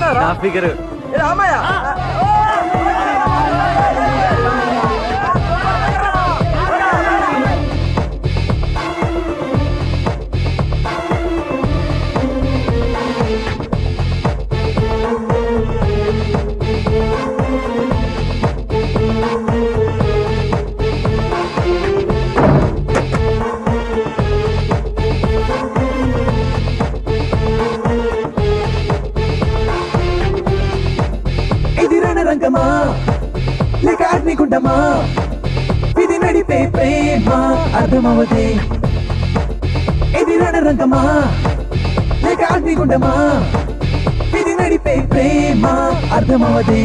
ఎవరా నా ఫిగర్ ఏ రామయ్య ఇది రణరంగమా లేక అగ్నిగుండమా ఇది నడిపే ప్రేమ అర్థమవదే ఇది రణరంగమా లేక అగ్నిగుండమా ఇది నడిపే ప్రేమ అర్థమవదే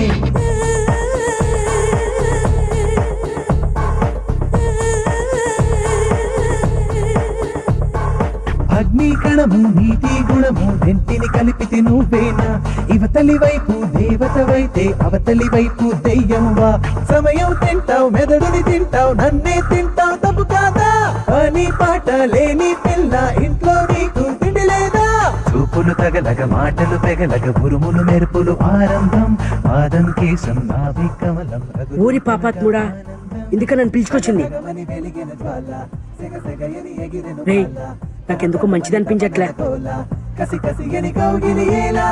అగ్ని కణము నీటి గుణము రెంటిని కలిపితే నువ్వేనా ఇవతలి వైపు దేవతవైతే అవతలి వైపు దెయ్యమువా సమయం తింటావు మెదడుని తింటావు నన్నే తింటావు తప్పు కాదా అని పాట లేని పిల్ల ఇంట్లో నీకు తిండి లేదా చూపులు తగలగ మాటలు పెగలగ ఉరుములు మెరుపులు ఆరంభం పాదం కేశం నాభి కమలం రఘు ఊరి పాపాత్ముడా ఇందుక నన్ను పిలుచుకొచ్చింది రగమని వెలిగిన జ్వాల సెగ సెగయని ఎగిరెను రే జ్వాల. నాకెందుకు మంచిది అనిపించట్లే తోలా కసి కసి ఎని కౌగిలి ఏలా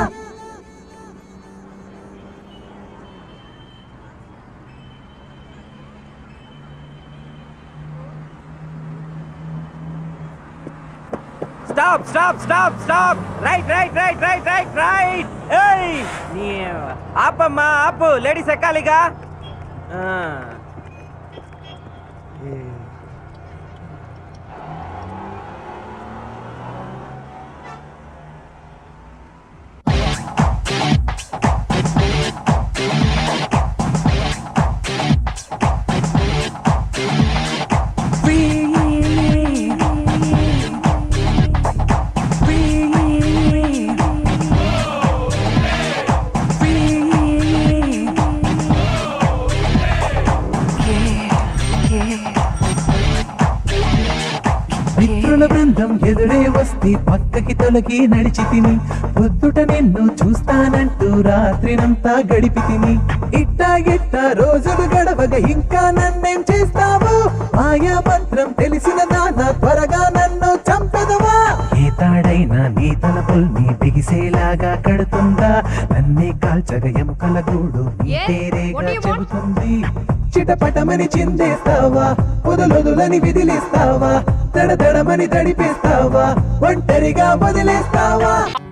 stop stop stop stop right right right right right right ఏయ్ నీ ఆపమ్మా ఆపు లేడీస్ ఎక్కాలిగా ఆ. మిత్రుల బృందం ఎదురే వస్తే పక్కకి తొలగి నడిచి తిని పొద్దుట నిన్ను చూస్తానంటూ రాత్రినంతా గడిపి తిని ఇట్టా ఇట్టా రోజులు గడవగా ఇంకా నన్నేం చేస్తావు మాయా మంత్రం తెలిసిన నాన్న త్వరగా నన్ను చంపెదవా ఏ తాడైనా నీ తలపుల్ని బిగిసేలాగా కడుతుందా నన్నే కాల్చగ ఎముకల గూడు నీ Yes, what పేరేగా do you want? చెబుతుంది చిటపటమని చిందేస్తావా పొదలొదులని విదిలిస్తావా తడతడమని తడిపేస్తావా ఒంటరిగా వదిలేస్తావా